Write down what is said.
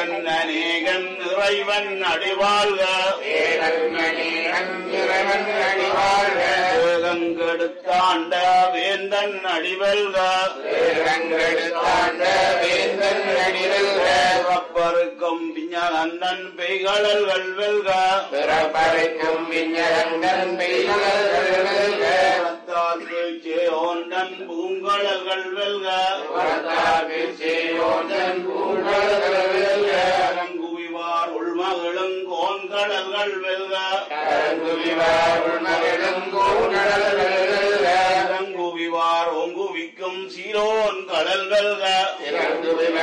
தேவன் அநேகன் இறைவன் அடிவாழ்க வேகங்கெடுத்தாண்ட வேந்தன் அடிவல்க பிறப்பருக்கும் பிஞகந்தன் பெய்களல்கள் வெல்க பிறப்பறைக்கும் விஞ்ஞரங்கள் புறத்தார்க்கு சேயோண்டன் பூங்கடல்கள் வெல்க அரங்குவிவார் உள்மகளும் கோன்கடல்கள் வெல்க அரங்குவிவார் ஒங்குவிக்கும் சீரோன் கடல் வெல்க